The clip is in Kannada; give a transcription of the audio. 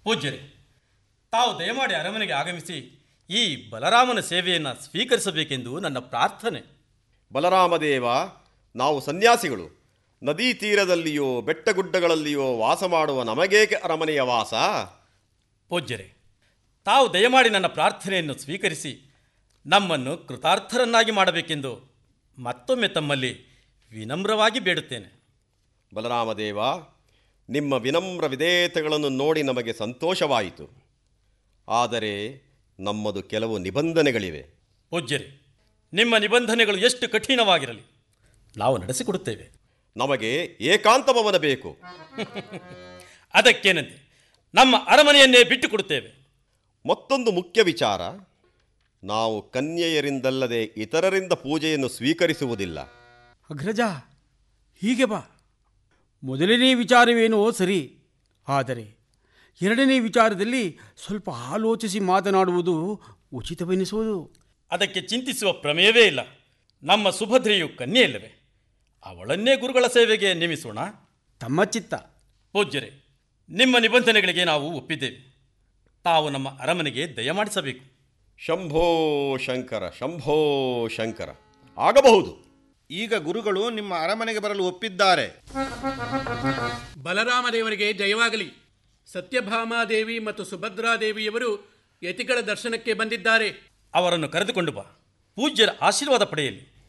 ಪೂಜ್ಯರೇ ತಾವು ದಯಮಾಡಿ ಅರಮನೆಗೆ ಆಗಮಿಸಿ ಈ ಬಲರಾಮನ ಸೇವೆಯನ್ನು ಸ್ವೀಕರಿಸಬೇಕೆಂದು ನನ್ನ ಪ್ರಾರ್ಥನೆ ಬಲರಾಮದೇವ ನಾವು ಸನ್ಯಾಸಿಗಳು ನದೀ ತೀರದಲ್ಲಿಯೋ ಬೆಟ್ಟಗುಡ್ಡಗಳಲ್ಲಿಯೋ ವಾಸ ಮಾಡುವ ನಮಗೇಕೆ ಅರಮನೆಯ ವಾಸ ಪೂಜ್ಯರೇ ತಾವು ದಯಮಾಡಿ ನನ್ನ ಪ್ರಾರ್ಥನೆಯನ್ನು ಸ್ವೀಕರಿಸಿ ನಮ್ಮನ್ನು ಕೃತಾರ್ಥರನ್ನಾಗಿ ಮಾಡಬೇಕೆಂದು ಮತ್ತೊಮ್ಮೆ ತಮ್ಮಲ್ಲಿ ವಿನಮ್ರವಾಗಿ ಬೇಡುತ್ತೇನೆ ಬಲರಾಮದೇವ ನಿಮ್ಮ ವಿನಮ್ರ ವಿಧೇಯತೆಗಳನ್ನು ನೋಡಿ ನಮಗೆ ಸಂತೋಷವಾಯಿತು ಆದರೆ ನಮ್ಮದು ಕೆಲವು ನಿಬಂಧನೆಗಳಿವೆ ಪೂಜ್ಯರೇ ನಿಮ್ಮ ನಿಬಂಧನೆಗಳು ಎಷ್ಟು ಕಠಿಣವಾಗಿರಲಿ ನಾವು ನಡೆಸಿಕೊಡುತ್ತೇವೆ ನಮಗೆ ಏಕಾಂತ ಭವನ ಬೇಕು ಅದಕ್ಕೇನಂತೆ ನಮ್ಮ ಅರಮನೆಯನ್ನೇ ಬಿಟ್ಟು ಕೊಡುತ್ತೇವೆ ಮತ್ತೊಂದು ಮುಖ್ಯ ವಿಚಾರ ನಾವು ಕನ್ಯೆಯರಿಂದಲ್ಲದೆ ಇತರರಿಂದ ಪೂಜೆಯನ್ನು ಸ್ವೀಕರಿಸುವುದಿಲ್ಲ ಅಗ್ರಜ ಹೀಗೆ ಬಾ ಮೊದಲನೇ ವಿಚಾರವೇನೋ ಸರಿ ಆದರೆ ಎರಡನೇ ವಿಚಾರದಲ್ಲಿ ಸ್ವಲ್ಪ ಆಲೋಚಿಸಿ ಮಾತನಾಡುವುದು ಉಚಿತವೆನಿಸುವುದು ಅದಕ್ಕೆ ಚಿಂತಿಸುವ ಪ್ರಮೇಯವೇ ಇಲ್ಲ ನಮ್ಮ ಸುಭದ್ರೆಯು ಕನ್ಯೆಯಲ್ಲವೇ ಅವಳನ್ನೇ ಗುರುಗಳ ಸೇವೆಗೆ ನೇಮಿಸೋಣ ತಮ್ಮ ಚಿತ್ತ ಪೂಜ್ಯರೇ ನಿಮ್ಮ ನಿಬಂಧನೆಗಳಿಗೆ ನಾವು ಒಪ್ಪಿದ್ದೇವೆ ತಾವು ನಮ್ಮ ಅರಮನೆಗೆ ದಯಮಾಡಿಸಬೇಕು ಶಂಭೋ ಶಂಕರ ಶಂಭೋ ಶಂಕರ ಆಗಬಹುದು ಈಗ ಗುರುಗಳು ನಿಮ್ಮ ಅರಮನೆಗೆ ಬರಲು ಒಪ್ಪಿದ್ದಾರೆ ಬಲರಾಮದೇವರಿಗೆ ಜಯವಾಗಲಿ ಸತ್ಯಭಾಮಾದೇವಿ ಮತ್ತು ಸುಭದ್ರಾದೇವಿಯವರು ಯತಿಗಳ ದರ್ಶನಕ್ಕೆ ಬಂದಿದ್ದಾರೆ ಅವರನ್ನು ಕರೆದುಕೊಂಡು ಬಾ ಪೂಜ್ಯರ ಆಶೀರ್ವಾದ ಪಡೆಯಲಿ